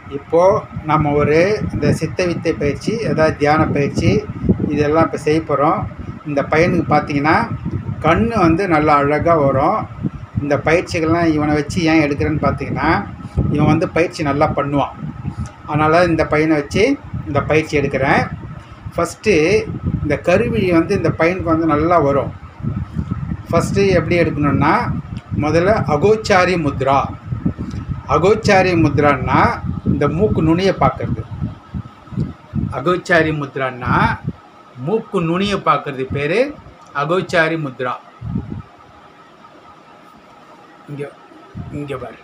இப்போது நம்ம ஒரு இந்த சித்த வித்தை பயிற்சி அதாவது தியான பயிற்சி இதெல்லாம் இப்போ செய்ய போகிறோம் இந்த பையனுக்கு பார்த்தீங்கன்னா கண் வந்து நல்லா அழகாக வரும் இந்த பயிற்சிகள்லாம் இவனை வச்சு ஏன் எடுக்கிறேன்னு பார்த்தீங்கன்னா இவன் வந்து பயிற்சி நல்லா பண்ணுவான் அதனால் இந்த பையனை வச்சு இந்த பயிற்சி எடுக்கிறேன் ஃபஸ்ட்டு இந்த கருவிழி வந்து இந்த பையனுக்கு வந்து நல்லா வரும் ஃபஸ்ட்டு எப்படி எடுக்கணும்னா முதல்ல அகோச்சாரி முத்ரா அகோச்சாரி முத்ரான்னா இந்த மூக்கு நுனியை பார்க்கறது அகோச்சாரி முத்ரான்னா மூக்கு நுனியை பார்க்கறது பேர் அகோச்சாரி முத்ரா இங்கே இங்கே பாரு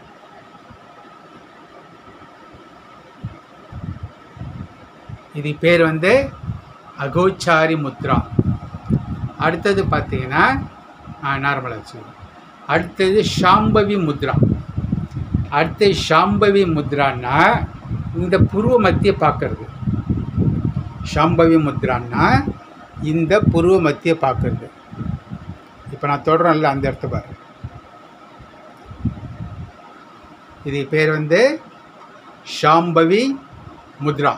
இது பேர் வந்து அகோச்சாரி முத்ரா அடுத்தது பார்த்தீங்கன்னா நார்மலாக வச்சுக்கணும் அடுத்தது ஷாம்பவி முத்ரா அடுத்தது ஷாம்பவி முத்ரான்னா இந்த புருவ மத்திய பார்க்கறது ஷாம்பவி முத்ரான்னா இந்த புருவ மத்திய பார்க்கறது இப்போ நான் தொடரேன்ல அந்த இடத்த பாரு இது பேர் வந்து ஷாம்பவி முத்ரா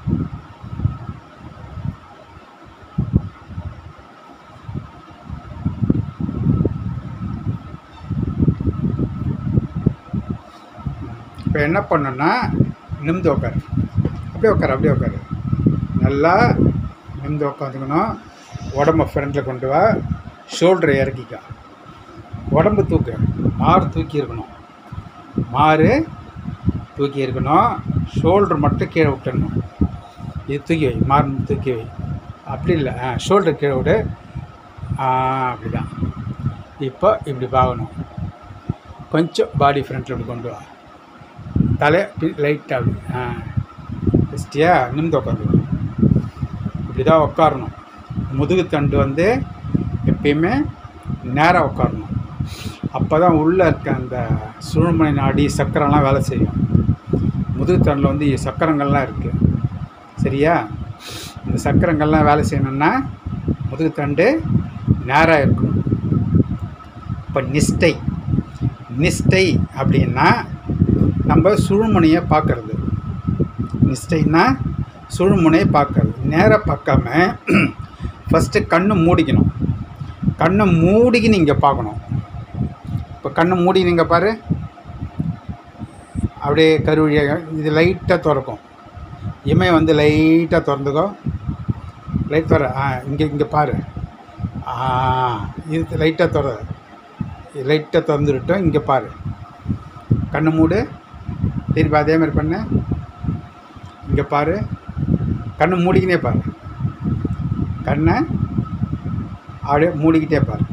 இப்போ என்ன பண்ணணும்னா நிமிந்து உட்காரு அப்படியே உட்காரு அப்படியே உட்காரு நல்லா நிமிந்து உட்காந்துக்கணும் உடம்ப ஃப்ரண்டில் கொண்டு வா ஷோல்டரை இறக்கிக்க உடம்பு தூக்கு மாறு தூக்கி இருக்கணும் மாறு தூக்கி இருக்கணும் ஷோல்டர் மட்டும் கீழே விட்டுடணும் இது தூக்கி வை மாறு தூக்கி வை அப்படி இல்லை ஆ ஷோல்டர் கீழே விடு ஆ அப்படிதான் இப்போ இப்படி பார்க்கணும் கொஞ்சம் பாடி ஃப்ரண்ட்டில் இப்படி கொண்டு வா தலை லைட்டாக அப்படி ஆ ஃபஸ்ட்டியா நிமிந்து உட்காந்து இப்படி தான் உட்காரணும் முதுகு தண்டு வந்து எப்பயுமே நேராக உட்காரணும் அப்போ தான் உள்ளே இருக்க அந்த சுழுமணி நாடி சக்கரம்லாம் வேலை செய்யும் முதுகு தண்டில் வந்து சக்கரங்கள்லாம் இருக்குது சரியா இந்த சக்கரங்கள்லாம் வேலை செய்யணும்னா முதுகு தண்டு நேராக இருக்கணும் இப்போ நிஷ்டை நிஷ்டை அப்படின்னா நம்ம சுழுமுனையை பார்க்கறது நிஷ்டைன்னா சுழுமுனையை பார்க்கறது நேராக பார்க்காம ஃபஸ்ட்டு கண்ணை மூடிக்கணும் கண்ணை மூடிக்கின்னு இங்கே பார்க்கணும் இப்போ கண்ணை மூடி நீங்கள் பாரு அப்படியே கருவழியாக இது லைட்டாக திறக்கும் இமை வந்து லைட்டாக திறந்துக்கோ லைட் திற ஆ இங்கே இங்கே பாரு ஆ இது லைட்டாக திற லைட்டாக திறந்துவிட்டோம் இங்கே பாரு கண்ணை மூடு திருப்பி அதே மாதிரி பண்ணு இங்கே பாரு கண்ணை மூடிக்கினே பாரு கண்ணை அப்படியே மூடிக்கிட்டே பாரு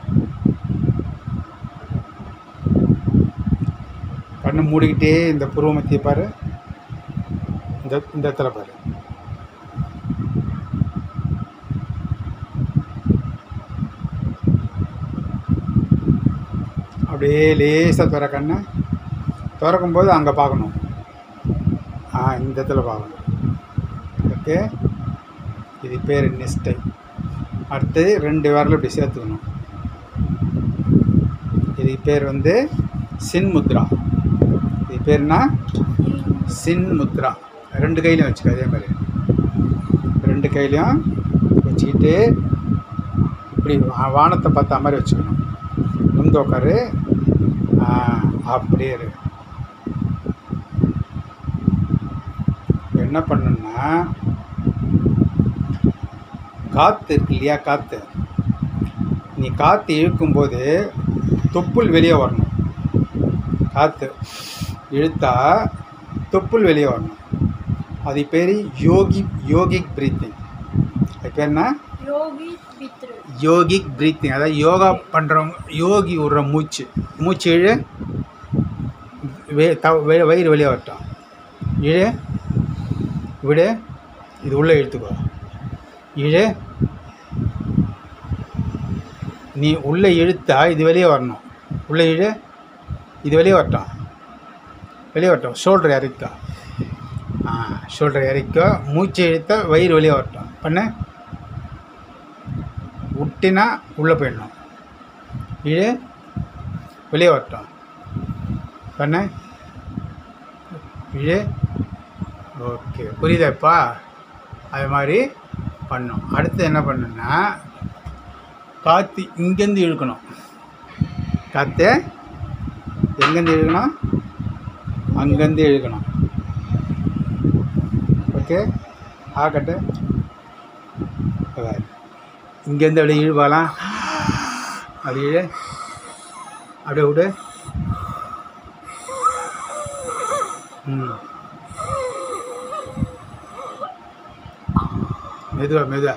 கண்ணை மூடிக்கிட்டே இந்த புருவமத்தியை பாரு இந்த இந்த இடத்துல பாரு அப்படியே லேசாக திற கண்ணை திறக்கும்போது அங்கே பார்க்கணும் ஆ இந்த இடத்துல பார்க்கணும் ஓகே இது பேர் நிஷ்டை அடுத்தது ரெண்டு விரல் இப்படி சேர்த்துக்கணும் இது பேர் வந்து சின்முத்ரா இது பேர்னா சின்முத்ரா ரெண்டு கையிலையும் வச்சுக்க அதே மாதிரி ரெண்டு கையிலையும் வச்சுக்கிட்டு இப்படி வா- வானத்தை பார்த்த மாதிரி வச்சுக்கணும் நிமிந்து உட்காரு ஆ, அப்படியே இரு இப்ப என்ன பண்ணணும்னா காற்று இருக்கு இல்லையா காற்று நீ காற்று இழுக்கும்போது தொப்புள் வெளியே வரணும் காற்று இழுத்தா தொப்புள் வெளியே வரணும் அது பேர் யோகி யோகிக் பிரீத்திங் அது பேர் என்ன யோகி பித்ரு யோகிக் பிரீத்திங் அதாவது யோகா பண்ணுறவங்க யோகி விடுற மூச்சு மூச்சு இழு வே த வே- வயிறு வெளியே வரட்டும் இழு விடு இது உள்ளே இழுத்துக்கோ இழு நீ உள்ளே இழுத்தா இது வெளியே வரணும் உள்ளே இழு இது வெளியே வரட்டும் வெளியே வரட்டும் ஷோல்டர் இறக்கோ ஆ ஷோல்டர் இறக்கோ மூச்சு இழுத்தா வயிறு வெளியே வரட்டும் பண்ணு விட்டினா உள்ளே போயிடணும் இழு வெளியே வரட்டும் பண்ண இழு ஓகே புரியுதாப்பா அது மாதிரி பண்ணும் அடுத்து என்ன பண்ணுன்னா காற்று இங்கேருந்து இழுக்கணும் காற்று எங்கேருந்து இழுக்கணும் அங்கேருந்து இழுக்கணும் ஓகே ஆக்கட்டு அதான் இங்கேருந்து அப்படியே இழுவாலாம் அப்படி இழு அப்படியே விடு ம் மெதுவா மெதுவா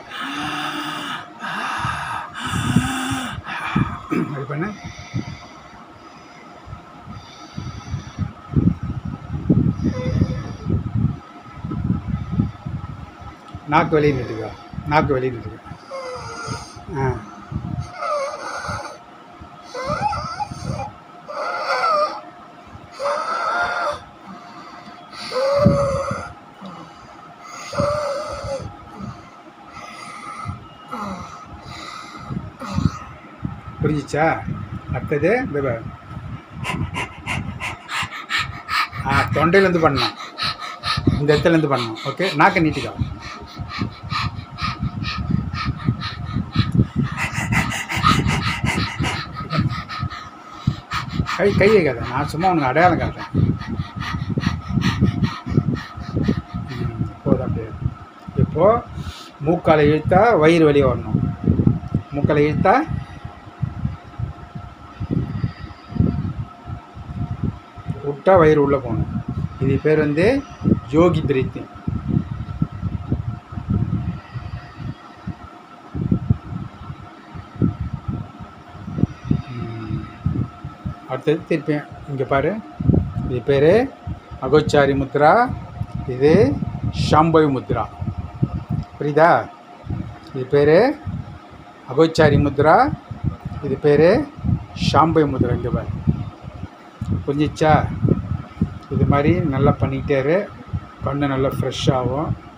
அப்படி பண்ணு நாக்கு வெளியே நிட்டுக்கா நாக்கு வெளியே நிட்டுக்கா ஆ புரிஞ்சிச்சா அடுத்தது இந்த பாரு. ஆ தொண்டையிலேருந்து பண்ணணும் இந்த இடத்துலேருந்து பண்ணணும் ஓகே நாக்கை நீட்டிக்கா கை கை வைக்காத நான் சும்மா உனக்கு அடையாளம் காட்டுறேன் ம், போதும் அப்படியே இப்போது மூக்கால் இழுத்தா வயிறு வெளியே வரணும் மூக்கால் இழுத்தா விட்டா வயிறு உள்ளே போகணும் இது பேர் வந்து யோகி பிரீத்திங் அடுத்தது திருப்பி இங்கே பாரு இது பேர் அகோச்சாரி முத்ரா இது ஷாம்பவி முத்ரா புரியுதா இது பேர் அகோச்சாரி முத்ரா இது பேர் ஷாம்பவி முத்ரா இங்கே பாரு புரிஞ்சிச்சா இது மாதிரி நல்லா பண்ணிக்கிட்டே இரு கண்ணு நல்லா ஃப்ரெஷ் ஆகும்